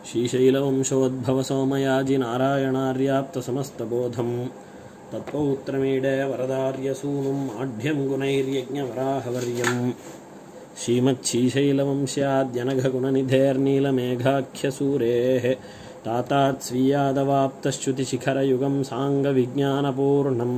श्रीशैलवंशोद्भवसोमयाजिनारायणार्याप्तसमस्तबोधम् तत्पौत्रमीडे वरदार्यसूनुम् आढ्यं गुणैर्यज्ञवराहवर्यम् श्रीमच्छीशैलवंश्याद्यनघगुणनिधेर्नीलमेघाख्यसूरेः तातात् स्वीयादवाप्तश्च्युतिशिखरयुगं साङ्गविज्ञानपूर्णम्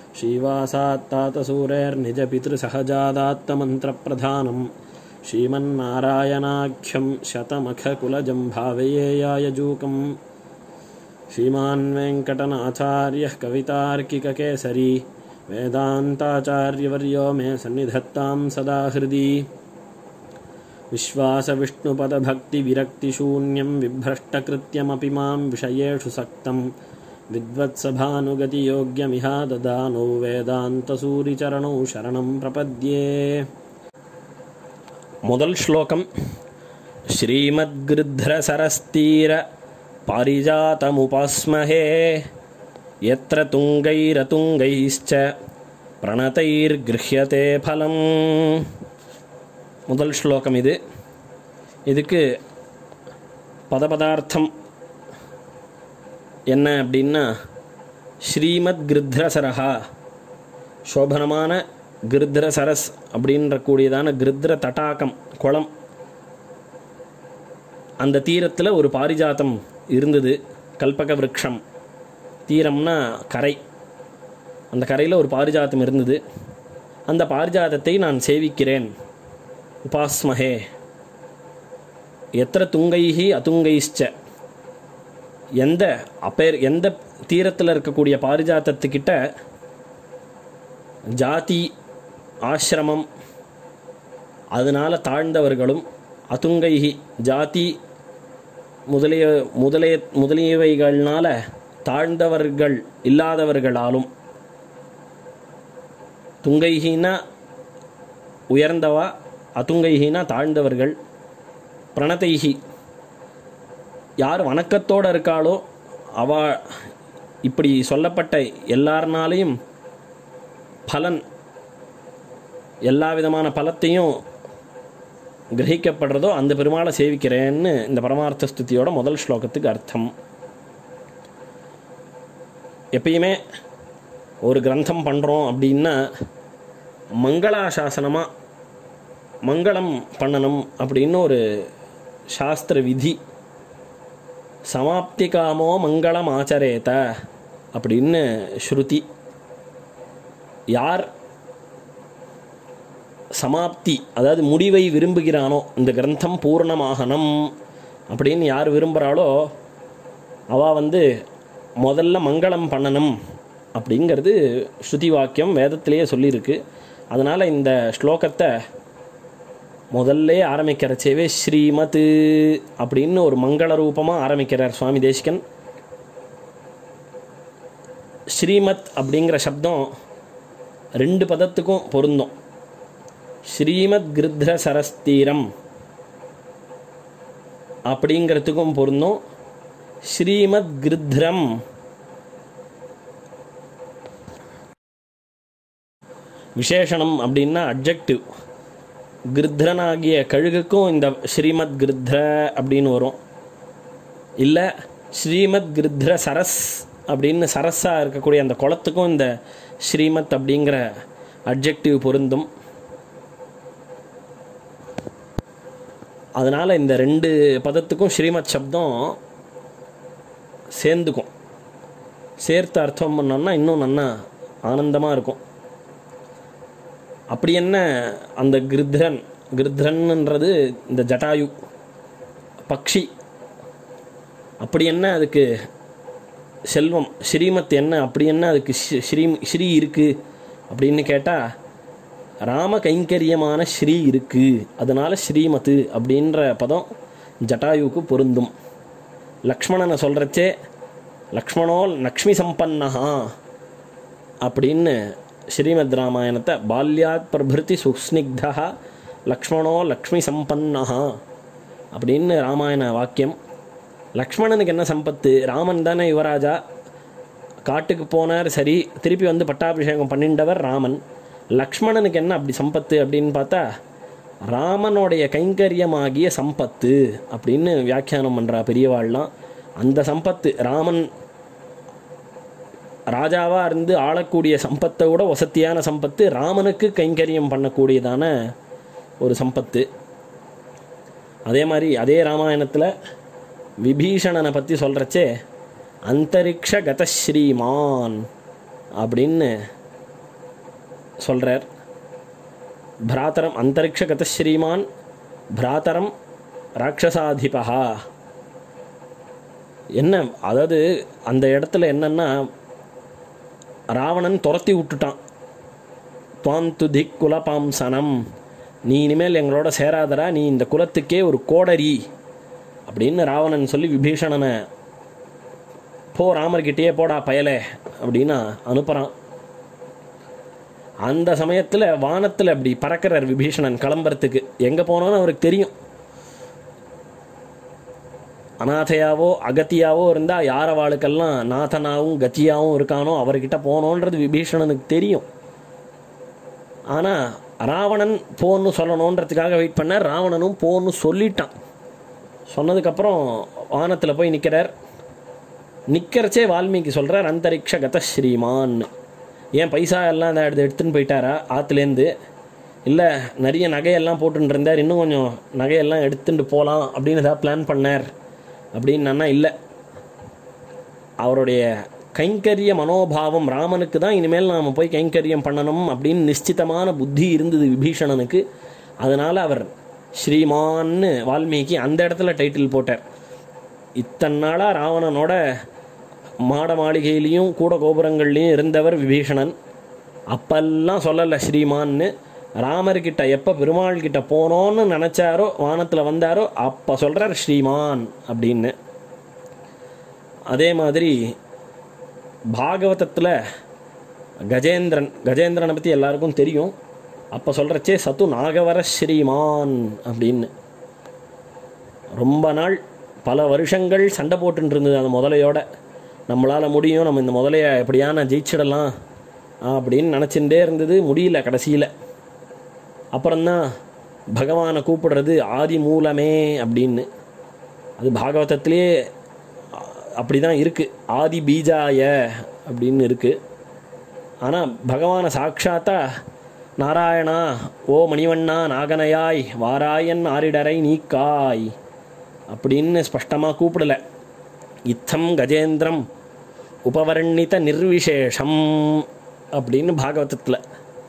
श्रीवासात्तातसूरेर्निजपितृसहजादात्तमन्त्रप्रधानम् श्रीमन्नारायणाख्यं शतमखकुलजं भावयेयायजूकम् श्रीमान् वेङ्कटनाथार्यः कवितार्किककेसरी वेदान्ताचार्यवर्यो मे सन्निधत्तां सदा हृदि विश्वासविष्णुपदभक्तिविरक्तिशून्यं बिभ्रष्टकृत्यमपि मां विषयेषु सक्तं विद्वत्सभानुगतियोग्यमिहा ददानौ वेदान्तसूरिचरणौ शरणं प्रपद्ये முதல் ஸ்லோகம் ஸ்ரீமத்கிருத்ரசரஸ்தீர பாரிஜாதமுபாஸ்மஹே எத்திர துங்கைரதுங்கைश्च பிரணதைர்கிருஹ்யதே ஃபலம் முதல் ஸ்லோகம் இது இதுக்கு பதபதார்த்தம் என்ன அப்படின்னா ஸ்ரீமத் கிருத்ரசரஹா சோபனமான கிருத்ர சரஸ் அப்படின்ற கூடியதான கிருத்ர தடாகம் குளம் அந்த தீரத்தில் ஒரு பாரிஜாத்தம் இருந்தது கல்பக விருட்சம் தீரம்னா கரை அந்த கரையில் ஒரு பாரிஜாத்தம் இருந்தது அந்த பாரிஜாதத்தை நான் சேவிக்கிறேன் உபாஸ்மஹே எத்திர துங்கைஹி அதுங்கைஷ்ச எந்த அப்பேர் எந்த தீரத்தில் இருக்கக்கூடிய பாரிஜாத்தத்துக்கிட்ட ஜாதி ஆசிரமம் அதனால் தாழ்ந்தவர்களும் அதுங்கைகி ஜாதி முதலிய முதலிய முதலியவைகள்னால தாழ்ந்தவர்கள் இல்லாதவர்களாலும் துங்கைகினா உயர்ந்தவா அதுங்கைகினா தாழ்ந்தவர்கள் பிரணதைகி யார் வணக்கத்தோடு இருக்காளோ அவ இப்படி சொல்லப்பட்ட எல்லாருனாலையும் பலன் எல்லா விதமான பலத்தையும் கிரகிக்கப்படுறதோ அந்த பெருமாளை சேவிக்கிறேன்னு இந்த பரமார்த்த ஸ்துதியோட முதல் ஸ்லோகத்துக்கு அர்த்தம் எப்பயுமே ஒரு கிரந்தம் பண்ணுறோம் அப்படின்னா மங்களாசாசனமாக மங்களம் பண்ணணும் அப்படின்னு ஒரு சாஸ்திர விதி சமாப்தி காமோ மங்களம் ஆச்சரேத அப்படின்னு ஸ்ருதி யார் சமாப்தி அதாவது முடிவை விரும்புகிறானோ இந்த கிரந்தம் பூர்ணமாகணும் அப்படின்னு யார் விரும்புகிறாளோ அவள் வந்து முதல்ல மங்களம் பண்ணணும் அப்படிங்கிறது ஸ்ருதி வாக்கியம் வேதத்திலேயே சொல்லியிருக்கு அதனால் இந்த ஸ்லோகத்தை முதல்ல ஆரம்பிக்கிறச்சேவே ஸ்ரீமத் அப்படின்னு ஒரு மங்கள ரூபமாக ஆரம்பிக்கிறார் சுவாமி தேசிகன் ஸ்ரீமத் அப்படிங்கிற சப்தம் ரெண்டு பதத்துக்கும் பொருந்தும் ஸ்ரீமத் கிருத்ர சரஸ்தீரம் அப்படிங்கிறதுக்கும் பொருந்தும் ஸ்ரீமத் கிருத்ரம் விசேஷணம் அப்படின்னா அப்ஜெக்டிவ் கிருத்ரனாகிய கழுகுக்கும் இந்த ஸ்ரீமத் கிருத்ர அப்படின்னு வரும் இல்லை ஸ்ரீமத் கிருத்ர சரஸ் அப்படின்னு சரஸாக இருக்கக்கூடிய அந்த குளத்துக்கும் இந்த ஸ்ரீமத் அப்படிங்கிற அப்ஜெக்டிவ் பொருந்தும் அதனால் இந்த ரெண்டு பதத்துக்கும் ஸ்ரீமத் சப்தம் சேர்ந்துக்கும் சேர்த்து அர்த்தம் பண்ணோம்னா இன்னும் நன்னா ஆனந்தமாக இருக்கும் அப்படி என்ன அந்த கிருத்ரன் கிருத்ரன்ன்றது இந்த ஜட்டாயு பக்ஷி அப்படி என்ன அதுக்கு செல்வம் ஸ்ரீமத் என்ன அப்படி என்ன அதுக்கு ஸ்ரீ ஸ்ரீ இருக்குது அப்படின்னு கேட்டால் ராம கைங்கரியமான ஸ்ரீ இருக்குது அதனால் ஸ்ரீமத்து அப்படின்ற பதம் ஜட்டாயுவுக்கு பொருந்தும் லக்ஷ்மணனை சொல்கிறச்சே லக்ஷ்மணோ லக்ஷ்மி சம்பன்னஹா அப்படின்னு ஸ்ரீமத் ராமாயணத்தை பால்யாத் பிரபிருத்தி சுஸ்னிக்தா லக்ஷ்மணோ லக்ஷ்மி சம்பன்னஹா அப்படின்னு ராமாயண வாக்கியம் லக்ஷ்மணனுக்கு என்ன சம்பத்து ராமன் தானே யுவராஜா காட்டுக்கு போனார் சரி திருப்பி வந்து பட்டாபிஷேகம் பண்ணிண்டவர் ராமன் லக்ஷ்மணனுக்கு என்ன அப்படி சம்பத்து அப்படின்னு பார்த்தா ராமனுடைய கைங்கரியமாகிய சம்பத்து அப்படின்னு வியாக்கியானம் பண்ணுறா பெரியவாள்லாம் அந்த சம்பத்து ராமன் ராஜாவாக இருந்து ஆளக்கூடிய சம்பத்தை விட வசத்தியான சம்பத்து ராமனுக்கு கைங்கரியம் பண்ணக்கூடியதான ஒரு சம்பத்து அதே மாதிரி அதே ராமாயணத்தில் விபீஷணனை பற்றி சொல்கிறச்சே அந்தரிக்ஷ கதஸ்ரீமான் அப்படின்னு சொல்கிறார் பிராத்தரம் அந்தரிக்ஷ கதஸ்ரீமான் பிராத்தரம் ராட்சசாதிபா என்ன அதாவது அந்த இடத்துல என்னன்னா ராவணன் துரத்தி விட்டுட்டான் துவாந்து திக் குலபாம்சனம் நீ இனிமேல் எங்களோட சேராதடா நீ இந்த குலத்துக்கே ஒரு கோடரி அப்படின்னு ராவணன் சொல்லி விபீஷணனை போ ராமர்கிட்டயே போடா பயலே அப்படின்னு அனுப்புகிறான் அந்த சமயத்தில் வானத்தில் அப்படி பறக்கிறார் விபீஷணன் கிளம்புறதுக்கு எங்கே போனோன்னு அவருக்கு தெரியும் அநாதையாவோ அகத்தியாவோ இருந்தால் யார் அவளுக்கெல்லாம் நாதனாவும் கத்தியாவும் இருக்கானோ அவர்கிட்ட போனோன்றது விபீஷணனுக்கு தெரியும் ஆனால் ராவணன் போன்னு சொல்லணுன்றதுக்காக வெயிட் பண்ணார் ராவணனும் போன்னு சொல்லிட்டான் சொன்னதுக்கப்புறம் வானத்தில் போய் நிற்கிறார் நிற்கிறச்சே வால்மீகி சொல்கிறார் அந்தரிக்ஷ கத ஸ்ரீமான் ஏன் பைசா எல்லாம் அந்த எடுத்து எடுத்துன்னு போயிட்டாரா ஆற்றுலேருந்து இல்லை நிறைய நகையெல்லாம் போட்டுன்னு இருந்தார் இன்னும் கொஞ்சம் நகையெல்லாம் எடுத்துட்டு போகலாம் அப்படின்னு ஏதாவது பிளான் பண்ணார் அப்படின்னு இல்லை அவருடைய கைங்கரிய மனோபாவம் ராமனுக்கு தான் இனிமேல் நாம் போய் கைங்கரியம் பண்ணணும் அப்படின்னு நிశ్చితமான புத்தி இருந்தது விபீஷணனுக்கு அதனால் அவர் ஸ்ரீமான்னு வால்மீகி அந்த இடத்துல டைட்டில் போட்டார் இத்தனை நாளாக ராவணனோட மாட மாளிகையிலையும் கூட கோபுரங்கள்லையும் இருந்தவர் விபீஷணன் அப்பெல்லாம் சொல்லலை ஸ்ரீமான்னு ராமர்கிட்ட எப்போ பெருமாள் கிட்ட போனோன்னு நினச்சாரோ வானத்தில் வந்தாரோ அப்போ சொல்கிறார் ஸ்ரீமான் அப்படின்னு அதே மாதிரி பாகவதத்தில் கஜேந்திரன் கஜேந்திரனை பற்றி எல்லாருக்கும் தெரியும் அப்போ சொல்கிறச்சே சத்து நாகவர ஸ்ரீமான் அப்படின்னு ரொம்ப நாள் பல வருஷங்கள் சண்டை போட்டுட்டு இருந்தது அந்த முதலையோட நம்மளால் முடியும் நம்ம இந்த முதலைய எப்படியான ஜெயிச்சிடலாம் அப்படின்னு நினச்சிட்டே இருந்தது முடியல கடைசியில் அப்புறம்தான் பகவானை கூப்பிடுறது ஆதி மூலமே அப்படின்னு அது பாகவதத்திலே அப்படி தான் இருக்குது ஆதி பீஜாய அப்படின்னு இருக்குது ஆனால் பகவானை சாட்சாத்தா நாராயணா ஓ மணிவண்ணா நாகனையாய் வாராயன் ஆரிடரை நீக்காய் அப்படின்னு ஸ்பஷ்டமாக கூப்பிடல இத்தம் கஜேந்திரம் உபவர்ணித நிர்விசேஷம் அப்படின்னு பாகவதத்தில்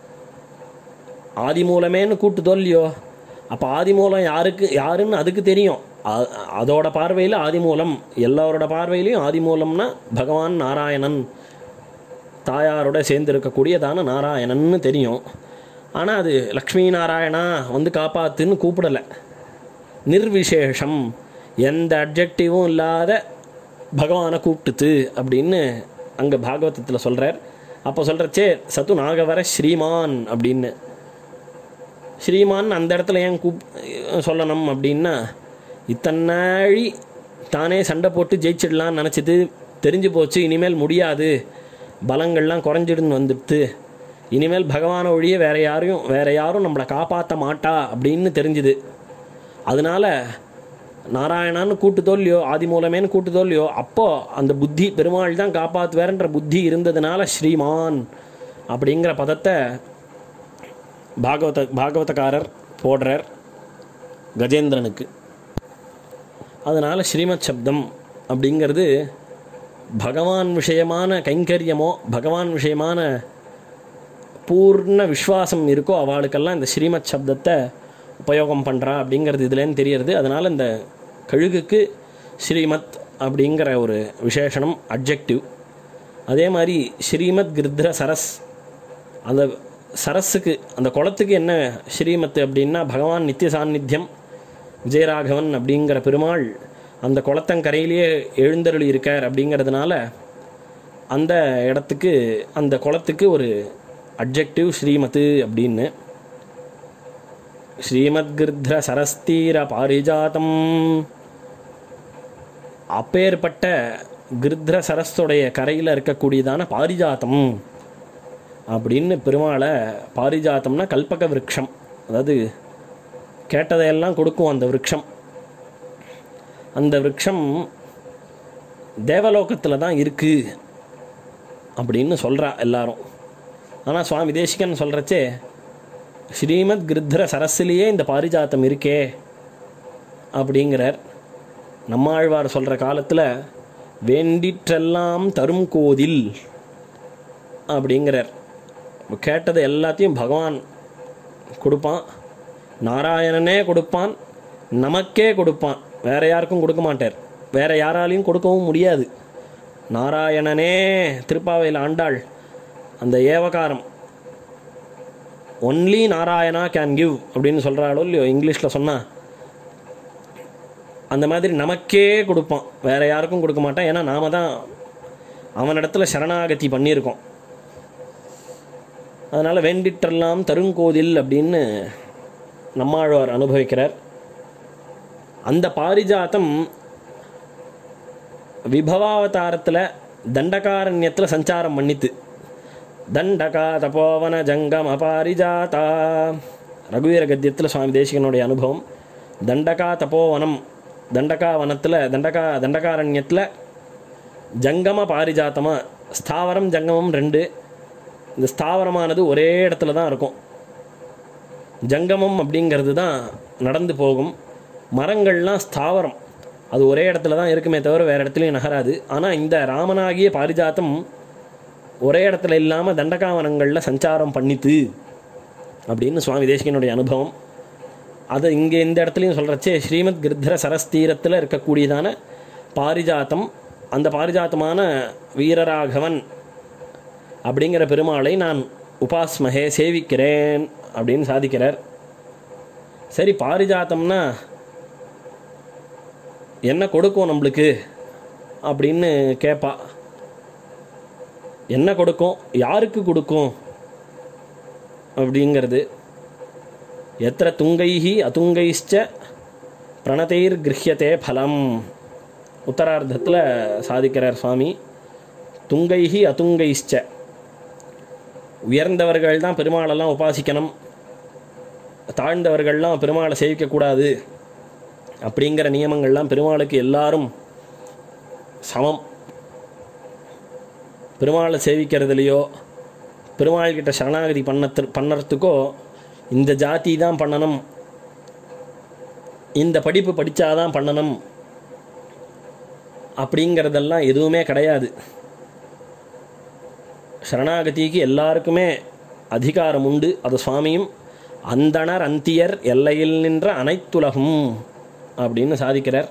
ஆதிமூலமேன்னு கூட்டுதோ இல்லையோ அப்போ ஆதிமூலம் யாருக்கு யாருன்னு அதுக்கு தெரியும் அ- அதோட பார்வையில் ஆதிமூலம் எல்லாரோட பார்வையிலையும் ஆதிமூலம்னா பகவான் நாராயணன் தாயாரோட சேர்ந்து இருக்கக்கூடியதான நாராயணன்னு தெரியும் ஆனால் அது லக்ஷ்மி நாராயணா வந்து காப்பாத்துன்னு கூப்பிடலை நிர்விசேஷம் எந்த அப்ஜெக்டிவும் இல்லாத பகவானை கூப்பிட்டுத்து அப்படின்னு அங்கே பாகவதத்தில் சொல்கிறார் அப்போ சொல்கிறச்சே சத்து நாகவர ஸ்ரீமான் அப்படின்னு ஸ்ரீமான் அந்த இடத்துல ஏன் கூப் சொல்லணும் அப்படின்னா இத்தனை நாழி தானே சண்டை போட்டு ஜெயிச்சிடலாம்னு நினச்சிது தெரிஞ்சு போச்சு இனிமேல் முடியாது பலங்கள்லாம் குறைஞ்சிடுன்னு வந்துடுத்து இனிமேல் பகவானை ஒழிய வேற யாரையும் வேற யாரும் நம்மளை காப்பாற்ற மாட்டா அப்படின்னு தெரிஞ்சுது அதனால நாராயணான்னு கூட்டு தோல்லையோ ஆதி மூலமேன்னு கூட்டு தோல்லையோ அப்போ அந்த புத்தி பெருமாள் தான் காப்பாற்றுவார்ன்ற புத்தி இருந்ததுனால ஸ்ரீமான் அப்படிங்கிற பதத்தை பாகவத பாகவதக்காரர் போடுறார் கஜேந்திரனுக்கு அதனால் ஸ்ரீமத் சப்தம் அப்படிங்கிறது பகவான் விஷயமான கைங்கரியமோ பகவான் விஷயமான பூர்ண விஸ்வாசம் இருக்கோ அவளுக்கெல்லாம் இந்த ஸ்ரீமத் சப்தத்தை உபயோகம் பண்ணுறா அப்படிங்கிறது இதுலேருந்து தெரியறது அதனால் இந்த கழுகுக்கு ஸ்ரீமத் அப்படிங்கிற ஒரு விசேஷனம் அப்ஜெக்டிவ் அதே மாதிரி ஸ்ரீமத் கிருத்ர சரஸ் அந்த சரஸுக்கு அந்த குளத்துக்கு என்ன ஸ்ரீமத் அப்படின்னா பகவான் நித்திய சாநித்தியம் விஜயராகவன் அப்படிங்கிற பெருமாள் அந்த குளத்தங்கரையிலேயே எழுந்தருளி இருக்கார் அப்படிங்கிறதுனால அந்த இடத்துக்கு அந்த குளத்துக்கு ஒரு அப்ஜெக்டிவ் ஸ்ரீமத்து அப்படின்னு ஸ்ரீமத்கிருத்ர சரஸ்தீர பாரிஜாதம் அப்பேற்பட்ட கிருத்ர சரஸ்துடைய கரையில் இருக்கக்கூடியதான பாரிஜாத்தம் அப்படின்னு பெருமாளை பாரிஜாத்தம்னா கல்பக விருட்சம் அதாவது கேட்டதையெல்லாம் கொடுக்கும் அந்த விருட்சம் அந்த விருட்சம் தேவலோகத்தில் தான் இருக்குது அப்படின்னு சொல்கிறா எல்லாரும் ஆனால் சுவாமி தேசிகன் சொல்கிறச்சே ஸ்ரீமத் கிருத்ர சரஸ்லேயே இந்த பாரிஜாத்தம் இருக்கே அப்படிங்கிறார் நம்மாழ்வார் சொல்கிற காலத்தில் வேண்டிற்றெல்லாம் தரும் கோதில் அப்படிங்கிறார் கேட்டது எல்லாத்தையும் பகவான் கொடுப்பான் நாராயணனே கொடுப்பான் நமக்கே கொடுப்பான் வேற யாருக்கும் கொடுக்க மாட்டார் வேற யாராலையும் கொடுக்கவும் முடியாது நாராயணனே திருப்பாவையில் ஆண்டாள் அந்த ஏவகாரம் ஒன்லி நாராயணா கேன் கிவ் அப்படின்னு சொல்கிறாளோ இல்லையோ இங்கிலீஷில் சொன்னால் அந்த மாதிரி நமக்கே கொடுப்பான் வேற யாருக்கும் கொடுக்க மாட்டான் ஏன்னா நாம தான் அவனிடத்துல சரணாகதி பண்ணியிருக்கோம் அதனால் வேண்டிற்றெல்லாம் தருங்கோதில் அப்படின்னு நம்மாழ்வார் அனுபவிக்கிறார் அந்த பாரிஜாத்தம் விபவாவதாரத்தில் தண்டகாரண்யத்தில் சஞ்சாரம் பண்ணித்து தண்டகா தபோவன ஜங்கம் அபாரிஜாதா ரகுவீர கத்தியத்தில் சுவாமி தேசிகனுடைய அனுபவம் தண்டகா தபோவனம் தண்டகா வனத்தில் தண்டகா தண்டகாரண்யத்தில் ஜங்கம பாரிஜாத்தமாக ஸ்தாவரம் ஜங்கமம் ரெண்டு இந்த ஸ்தாவரமானது ஒரே இடத்துல தான் இருக்கும் ஜங்கமம் அப்படிங்கிறது தான் நடந்து போகும் மரங்கள்லாம் ஸ்தாவரம் அது ஒரே இடத்துல தான் இருக்குமே தவிர வேறு இடத்துலையும் நகராது ஆனால் இந்த ராமனாகிய பாரிஜாத்தம் ஒரே இடத்துல இல்லாமல் தண்டகாவனங்களில் சஞ்சாரம் பண்ணித்து அப்படின்னு சுவாமி தேசிகனுடைய அனுபவம் அது இங்கே இந்த இடத்துலையும் சொல்கிறச்சே ஸ்ரீமத் கிருத்ர சரஸ்தீரத்தில் இருக்கக்கூடியதான பாரிஜாத்தம் அந்த பாரிஜாத்தமான வீரராகவன் அப்படிங்கிற பெருமாளை நான் உபாஸ்மகே சேவிக்கிறேன் அப்படின்னு சாதிக்கிறார் சரி பாரிஜாத்தம்னா என்ன கொடுக்கும் நம்மளுக்கு அப்படின்னு கேட்பா என்ன கொடுக்கும் யாருக்கு கொடுக்கும் அப்படிங்கிறது எத்திர துங்கைஹி அதுங்கைஷ்ச பிரணதைர் கிரஹியத்தே ஃபலம் உத்தரார்த்தத்தில் சாதிக்கிறார் சுவாமி துங்கைஹி அதுங்கைஷ்ச உயர்ந்தவர்கள் தான் பெருமாளெல்லாம் உபாசிக்கணும் தாழ்ந்தவர்கள்லாம் பெருமாளை சேவிக்கக்கூடாது அப்படிங்கிற நியமங்கள்லாம் பெருமாளுக்கு எல்லாரும் சமம் பெருமாளை சேவிக்கிறதுலையோ பெருமாள்கிட்ட சரணாகதி பண்ணத்து பண்ணறதுக்கோ இந்த ஜாதி தான் பண்ணணும் இந்த படிப்பு படித்தாதான் பண்ணணும் அப்படிங்கிறதெல்லாம் எதுவுமே கிடையாது சரணாகதிக்கு எல்லாருக்குமே அதிகாரம் உண்டு அது சுவாமியும் அந்தணர் அந்தியர் எல்லையில் நின்ற அனைத்துலகும் அப்படின்னு சாதிக்கிறார்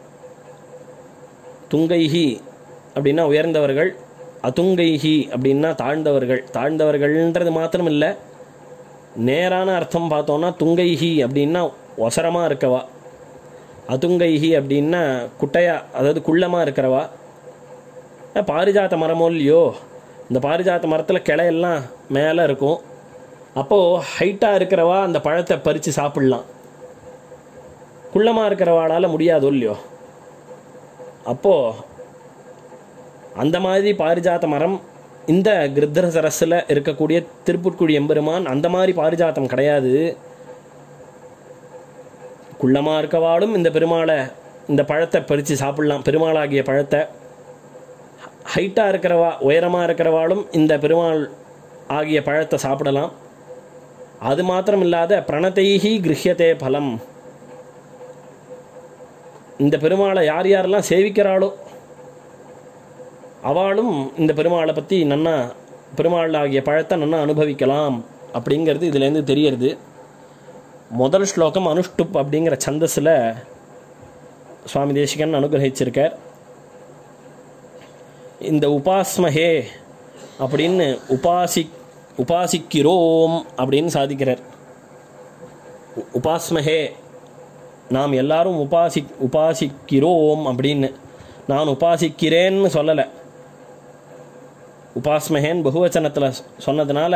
துங்கைஹி அப்படின்னா உயர்ந்தவர்கள் அதுங்கைஹி அப்படின்னா தாழ்ந்தவர்கள் தாழ்ந்தவர்கள்ன்றது மாத்திரம் இல்லை நேரான அர்த்தம் பார்த்தோன்னா துங்கைஹி அப்படின்னா ஒசரமாக இருக்கவா அதுங்கைஹி அப்படின்னா குட்டையா அதாவது குள்ளமாக இருக்கிறவா பாரிஜாத்த மரமோ இல்லையோ இந்த பாரிஜாத்த மரத்தில் கிளையெல்லாம் மேலே இருக்கும் அப்போது ஹைட்டாக இருக்கிறவா அந்த பழத்தை பறித்து சாப்பிட்லாம் குள்ளமாக இருக்கிறவாளால் முடியாதோ இல்லையோ அப்போது அந்த மாதிரி பாரிஜாத்த மரம் இந்த கிருத்ர சரஸில் இருக்கக்கூடிய திருப்புட்குடி எம்பெருமான் அந்த மாதிரி பாரிஜாத்தம் கிடையாது குள்ளமாக இருக்கவாளும் இந்த பெருமாளை இந்த பழத்தை பறித்து சாப்பிட்லாம் பெருமாளாகிய பழத்தை ஹைட்டாக இருக்கிறவா உயரமாக இருக்கிறவாளும் இந்த பெருமாள் ஆகிய பழத்தை சாப்பிடலாம் அது மாத்திரம் இல்லாத பிரணதைஹி கிரஹியத்தே பலம் இந்த பெருமாளை யார் யாரெல்லாம் சேவிக்கிறாளோ அவளும் இந்த பெருமாளை பற்றி நன்னா பெருமாள் ஆகிய பழத்தை நன்னா அனுபவிக்கலாம் அப்படிங்கிறது இதுலேருந்து தெரியறது முதல் ஸ்லோகம் அனுஷ்டுப் அப்படிங்கிற சந்தஸில் சுவாமி தேசிகன் அனுகிரகிச்சிருக்கார் இந்த உபாஸ்மஹே அப்படின்னு உபாசி உபாசிக்கிறோம் அப்படின்னு சாதிக்கிறார் உ- உபாஸ்மஹே நாம் எல்லாரும் உபாசி உபாசிக்கிறோம் அப்படின்னு நான் உபாசிக்கிறேன்னு சொல்லலை உபாஸ்மஹேன் பகுவச்சனத்தில் சொன்னதுனால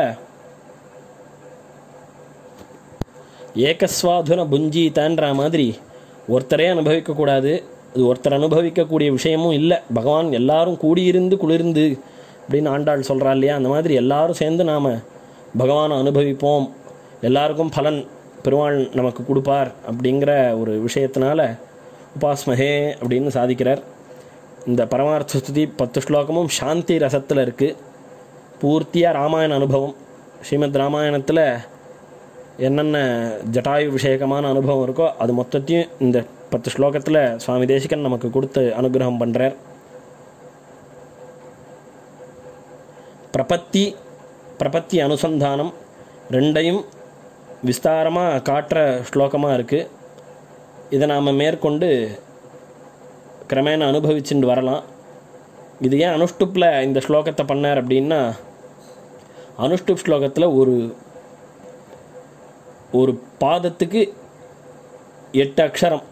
ஏகஸ்வாதுன புஞ்சீதன்ற மாதிரி ஒருத்தரே அனுபவிக்கக்கூடாது அது ஒருத்தர் அனுபவிக்கக்கூடிய விஷயமும் இல்லை பகவான் எல்லாரும் கூடியிருந்து குளிர்ந்து அப்படின்னு ஆண்டாள் சொல்கிறா இல்லையா அந்த மாதிரி எல்லாரும் சேர்ந்து நாம் பகவானை அனுபவிப்போம் எல்லாருக்கும் பலன் பெருமாள் நமக்கு கொடுப்பார் அப்படிங்கிற ஒரு விஷயத்தினால உபாஸ்மஹே அப்படின்னு சாதிக்கிறார் இந்த பரமார்த்த ஸ்துதி பத்து ஸ்லோகமும் சாந்தி ரசத்தில் இருக்குது பூர்த்தியாக ராமாயண அனுபவம் ஸ்ரீமத் ராமாயணத்தில் என்னென்ன ஜட்டாயு விஷயகமான அனுபவம் இருக்கோ அது மொத்தத்தையும் இந்த பத்து ஸ்லோகத்தில் சுவாமி தேசிகன் நமக்கு கொடுத்து அனுகிரகம் பண்ணுறார் பிரபத்தி பிரபத்தி அனுசந்தானம் ரெண்டையும் விஸ்தாரமாக காட்டுற ஸ்லோகமாக இருக்குது இதை நாம் மேற்கொண்டு கிரமேண அனுபவிச்சுட்டு வரலாம் இது ஏன் அனுஷ்டுப்பில் இந்த ஸ்லோகத்தை பண்ணார் அப்படின்னா அனுஷ்டுப் ஸ்லோகத்தில் ஒரு ஒரு பாதத்துக்கு எட்டு அக்ஷரம்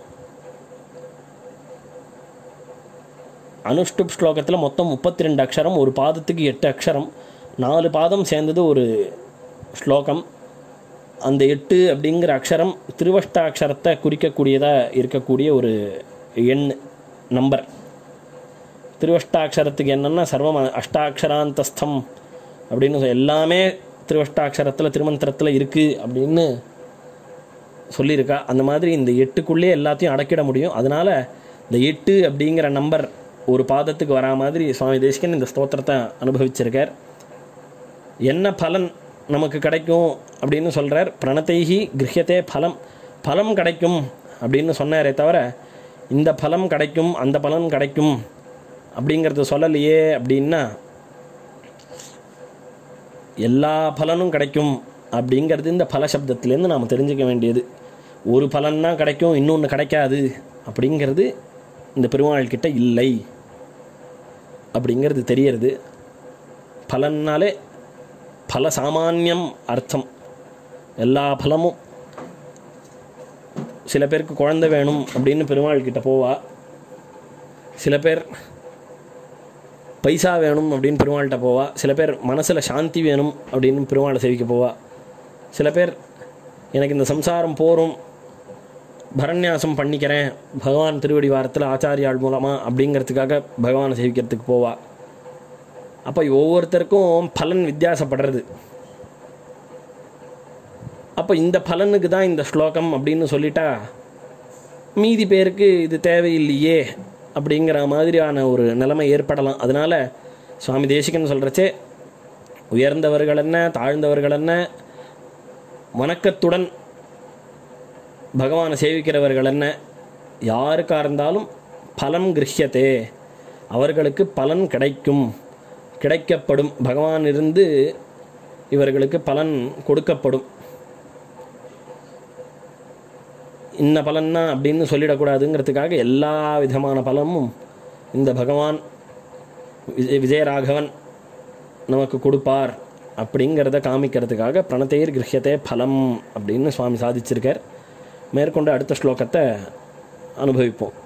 அனுஷ்டுப் ஸ்லோகத்தில் மொத்தம் முப்பத்தி ரெண்டு அக்ஷரம் ஒரு பாதத்துக்கு எட்டு அக்ஷரம் நாலு பாதம் சேர்ந்தது ஒரு ஸ்லோகம் அந்த எட்டு அப்படிங்கிற அக்ஷரம் திருவஷ்டாட்சரத்தை குறிக்கக்கூடியதாக இருக்கக்கூடிய ஒரு எண் நம்பர் திருவஷ்டாட்சரத்துக்கு என்னென்னா சர்வம் அஷ்டாட்சராந்தஸ்தம் அப்படின்னு சொ- எல்லாமே திருவஷ்டாட்சரத்தில் திருமந்திரத்தில் இருக்குது அப்படின்னு சொல்லியிருக்கா அந்த மாதிரி இந்த எட்டுக்குள்ளே எல்லாத்தையும் அடக்கிட முடியும் அதனால் இந்த எட்டு அப்படிங்கிற நம்பர் ஒரு பாதத்துக்கு வரா மாதிரி சுவாமி தேசிகன் இந்த ஸ்தோத்திரத்தை அனுபவிச்சிருக்கார் என்ன பலன் நமக்கு கிடைக்கும் அப்படின்னு சொல்கிறார் பிரணத்தைஹி கிரகியத்தே பலம் பலம் கிடைக்கும் அப்படின்னு சொன்னாரே தவிர இந்த பலம் கிடைக்கும் அந்த பலன் கிடைக்கும் அப்படிங்கிறது சொல்லலையே அப்படின்னா எல்லா பலனும் கிடைக்கும் அப்படிங்கிறது இந்த பல சப்தத்திலேருந்து நாம் தெரிஞ்சுக்க வேண்டியது ஒரு பலன் தான் கிடைக்கும் இன்னொன்று கிடைக்காது அப்படிங்கிறது இந்த பெருமாள் கிட்ட இல்லை அப்படிங்கிறது தெரியறது பலன்னாலே பல சாமானியம் அர்த்தம் எல்லா பலமும் சில பேருக்கு குழந்தை வேணும் அப்படின்னு பெருமாள் கிட்ட போவா சில பேர் பைசா வேணும் அப்படின்னு பெருமாள்கிட்ட போவா சில பேர் மனசில் சாந்தி வேணும் அப்படின்னு பெருமாளை சேவிக்க போவா சில பேர் எனக்கு இந்த சம்சாரம் போரும் பரநியாசம் பண்ணிக்கிறேன் பகவான் திருவடி வாரத்தில் ஆச்சாரியாள் மூலமாக அப்படிங்கிறதுக்காக பகவானை சேவிக்கிறதுக்கு போவா அப்போ ஒவ்வொருத்தருக்கும் பலன் வித்தியாசப்படுறது அப்போ இந்த பலனுக்கு தான் இந்த ஸ்லோகம் அப்படின்னு சொல்லிட்டா மீதி பேருக்கு இது தேவையில்லையே அப்படிங்கிற மாதிரியான ஒரு நிலைமை ஏற்படலாம் அதனால சுவாமி தேசிகன் சொல்கிறச்சே உயர்ந்தவர்கள் என்ன தாழ்ந்தவர்கள் என்ன வணக்கத்துடன் பகவானை சேவிக்கிறவர்கள் என்ன யாருக்காக இருந்தாலும் பலம் கிரகியத்தே அவர்களுக்கு பலன் கிடைக்கும் கிடைக்கப்படும் பகவான் இருந்து இவர்களுக்கு பலன் கொடுக்கப்படும் இன்ன பலன்னா அப்படின்னு சொல்லிடக்கூடாதுங்கிறதுக்காக எல்லா விதமான பலமும் இந்த பகவான் விஜய விஜயராகவன் நமக்கு கொடுப்பார் அப்படிங்கிறத காமிக்கிறதுக்காக பிரணத்தையர் கிரகியத்தே பலம் அப்படின்னு சுவாமி சாதிச்சிருக்கார் மேற்கொண்டு அடுத்த ஸ்லோகத்தை அனுபவிப்போம்